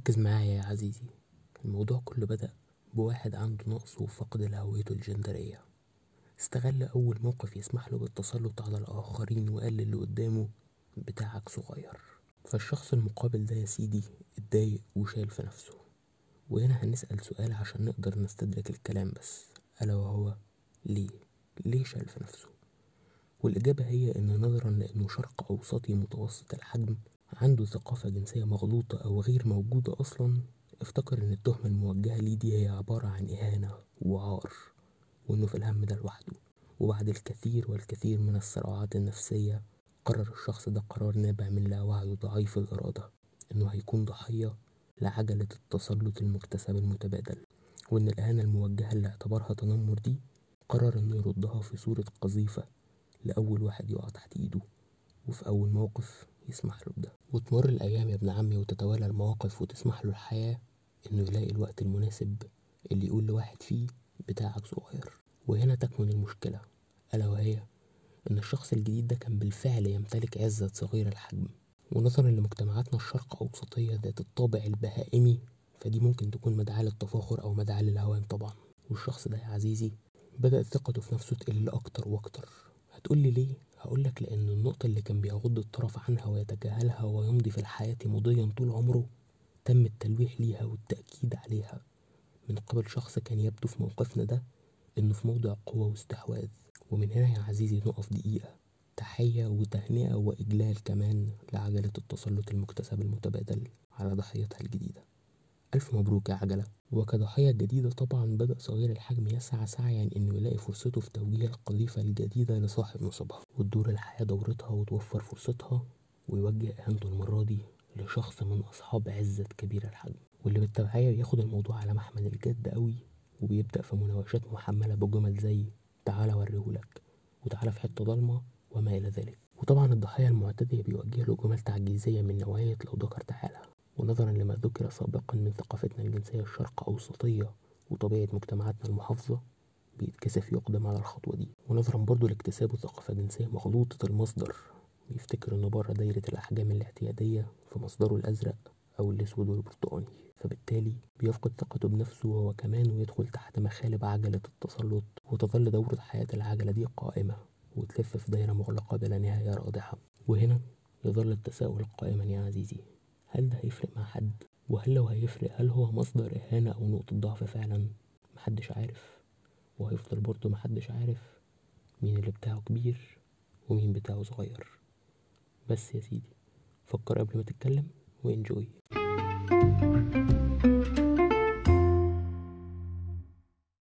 ركز معايا يا عزيزي الموضوع كله بدأ بواحد عنده نقص وفقد لهويته الجندرية استغل أول موقف يسمح له بالتسلط على الآخرين وقال اللي قدامه بتاعك صغير فالشخص المقابل ده يا سيدي اتضايق وشال في نفسه وهنا هنسأل سؤال عشان نقدر نستدرك الكلام بس ألا وهو ليه؟ ليه شال في نفسه؟ والإجابة هي إن نظرا لأنه شرق أوسطي متوسط الحجم عنده ثقافة جنسية مغلوطة أو غير موجودة أصلا افتكر إن التهمة الموجهة ليه دي هي عبارة عن إهانة وعار وإنه في الهم ده لوحده وبعد الكثير والكثير من الصراعات النفسية قرر الشخص ده قرار نابع من لاوعيه ضعيف الإرادة إنه هيكون ضحية لعجلة التسلط المكتسب المتبادل وإن الإهانة الموجهة اللي اعتبرها تنمر دي قرر إنه يردها في صورة قذيفة لأول واحد يقع تحت إيده وفي أول موقف يسمح له بده وتمر الأيام يا ابن عمي وتتوالى المواقف وتسمح له الحياة إنه يلاقي الوقت المناسب اللي يقول لواحد فيه بتاعك صغير وهنا تكمن المشكلة ألا وهي إن الشخص الجديد ده كان بالفعل يمتلك عزة صغير الحجم ونظرا لمجتمعاتنا الشرق أوسطية ذات الطابع البهائمي فدي ممكن تكون مدعاة للتفاخر أو مدعاة للهوان طبعا والشخص ده يا عزيزي بدأت ثقته في نفسه تقل أكتر وأكتر هتقولي ليه؟ هقولك لأن النقطة اللي كان بيغض الطرف عنها ويتجاهلها ويمضي في الحياة مضيا طول عمره تم التلويح ليها والتأكيد عليها من قبل شخص كان يبدو في موقفنا ده إنه في موضع قوة واستحواذ ومن هنا يا عزيزي نقف دقيقة تحية وتهنئة وإجلال كمان لعجلة التسلط المكتسب المتبادل على ضحيتها الجديدة ألف مبروك يا عجلة وكضحية جديدة طبعا بدأ صغير الحجم يسعى سعيا إنه يلاقي فرصته في توجيه القذيفة الجديدة لصاحب نصيبها وتدور الحياة دورتها وتوفر فرصتها ويوجه إهانته المرة دي لشخص من أصحاب عزة كبير الحجم واللي بالتبعية بياخد الموضوع على محمل الجد قوي وبيبدأ في مناوشات محملة بجمل زي تعالى أوريهولك وتعالى في حتة ضلمة وما إلى ذلك وطبعا الضحية المعتدية بيوجه له جمل تعجيزية من نوعية لو ذكرت حالها ونظرا لما ذكر سابقا من ثقافتنا الجنسية الشرق أوسطية وطبيعة مجتمعاتنا المحافظة بيتكسف يقدم على الخطوة دي ونظرا برضو لاكتسابه ثقافة جنسية مغلوطة المصدر بيفتكر انه بره دايرة الأحجام الاعتيادية في مصدره الأزرق أو الأسود والبرتقاني فبالتالي بيفقد ثقته بنفسه هو كمان ويدخل تحت مخالب عجلة التسلط وتظل دورة حياة العجلة دي قائمة وتلف في دايرة مغلقة بلا نهاية رادعة وهنا يظل التساؤل قائما يا عزيزي هل ده هيفرق مع حد وهل لو هيفرق هل هو مصدر إهانة أو نقطة ضعف فعلا محدش عارف وهيفضل برضه محدش عارف مين اللي بتاعه كبير ومين بتاعه صغير بس يا سيدي فكر قبل ما تتكلم وانجوي